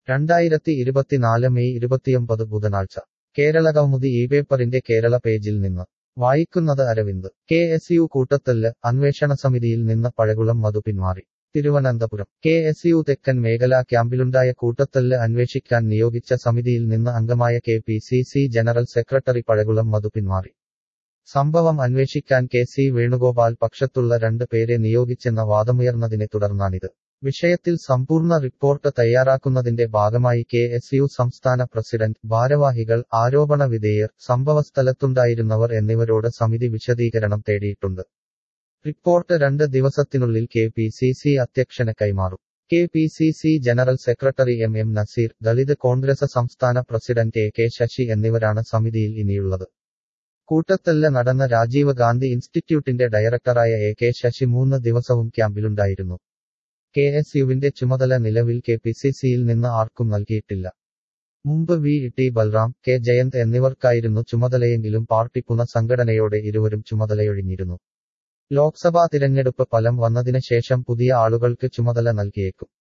രണ്ടായിരത്തി ഇരുപത്തിനാല് മെയ് ഇരുപത്തിയൊമ്പത് ബുധനാഴ്ച കേരളകൗമുദി ഈ പേപ്പറിന്റെ കേരള പേജിൽ നിന്ന് വായിക്കുന്നത് അരവിന്ദ് കെ എസ് യു കൂട്ടത്തല്ല് അന്വേഷണ സമിതിയിൽ നിന്ന് പഴകുളം മധു പിന്മാറി തിരുവനന്തപുരം കെ എസ് യു തെക്കൻ മേഖലാ ക്യാമ്പിലുണ്ടായ കൂട്ടത്തല്ല് അന്വേഷിക്കാൻ നിയോഗിച്ച സമിതിയിൽ നിന്ന് അംഗമായ K P C C general secretary Pazhakulam Madhu പിന്മാറി സംഭവം അന്വേഷിക്കാൻ കെ സി വേണുഗോപാൽ പക്ഷത്തുള്ള രണ്ട് പേരെ നിയോഗിച്ചെന്ന വാദമുയർന്നതിനെ തുടർന്നാണിത് വിഷയത്തിൽ സമ്പൂർണ്ണ റിപ്പോർട്ട് തയ്യാറാക്കുന്നതിന്റെ ഭാഗമായി കെ എസ് യു സംസ്ഥാന പ്രസിഡന്റ് ഭാരവാഹികൾ ആരോപണ വിധേയർ സംഭവസ്ഥലത്തുണ്ടായിരുന്നവർ എന്നിവരോട് സമിതി വിശദീകരണം തേടിയിട്ടുണ്ട് റിപ്പോർട്ട് രണ്ട് ദിവസത്തിനുള്ളിൽ കെ പി സി സി അധ്യക്ഷന് കൈമാറും K P C C general secretary M M Naseer Dalit Congress സംസ്ഥാന പ്രസിഡന്റ് എ കെ ശശി എന്നിവരാണ് സമിതിയിൽ ഇനിയുള്ളത് കൂട്ടത്തല്ല് നടന്ന രാജീവ് ഗാന്ധി ഇൻസ്റ്റിറ്റ്യൂട്ടിന്റെ ഡയറക്ടറായ എ കെ ശശി മൂന്ന് ദിവസവും ക്യാമ്പിലുണ്ടായിരുന്നു കെ എസ് യുവിന്റെ ചുമതല നിലവിൽ കെ പി സി സിയിൽ നിന്ന് ആർക്കും നൽകിയിട്ടില്ല മുമ്പ് V T Balram K Jayanth എന്നിവർക്കായിരുന്നു ചുമതലയെങ്കിലും പാർട്ടി പുനഃസംഘടനയോടെ ഇരുവരും ചുമതലയൊഴിഞ്ഞിരുന്നു ലോക്സഭാ തിരഞ്ഞെടുപ്പ് ഫലം വന്നതിന് ശേഷം പുതിയ ആളുകൾക്ക് ചുമതല നൽകിയേക്കും